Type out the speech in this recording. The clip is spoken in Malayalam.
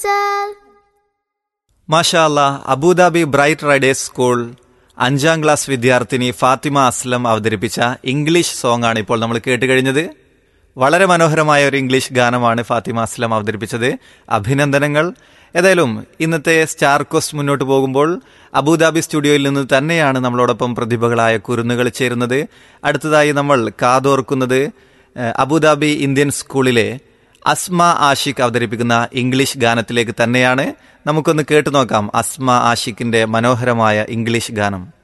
മാഷാ അല്ലാ അബുദാബി ബ്രൈറ്റ് റൈഡേഴ്സ് സ്കൂൾ അഞ്ചാം ക്ലാസ് വിദ്യാർത്ഥിനി ഫാത്തിമ അസ്ലം അവതരിപ്പിച്ച ഇംഗ്ലീഷ് സോങ് ആണ് ഇപ്പോൾ നമ്മൾ കേട്ട് കഴിഞ്ഞത് വളരെ മനോഹരമായ ഒരു ഇംഗ്ലീഷ് ഗാനമാണ് ഫാത്തിമ അസ്ലം അവതരിപ്പിച്ചത് അഭിനന്ദനങ്ങൾ ഏതായാലും ഇന്നത്തെ സ്റ്റാർ കോസ്റ്റ് മുന്നോട്ട് പോകുമ്പോൾ അബുദാബി സ്റ്റുഡിയോയിൽ നിന്ന് തന്നെയാണ് നമ്മളോടൊപ്പം പ്രതിഭകളായ കുരുന്നുകൾ ചേരുന്നത് അടുത്തതായി നമ്മൾ കാതോർക്കുന്നത് ഏഹ്, അബുദാബി ഇന്ത്യൻ സ്കൂളിലെ അസ്മ ആഷിഖ് അവതരിപ്പിക്കുന്ന ഇംഗ്ലീഷ് ഗാനത്തിലേക്ക് തന്നെയാണ് നമുക്കൊന്ന് കേട്ടു നോക്കാം അസ്മ ആഷിഖിന്റെ മനോഹരമായ ഇംഗ്ലീഷ് ഗാനം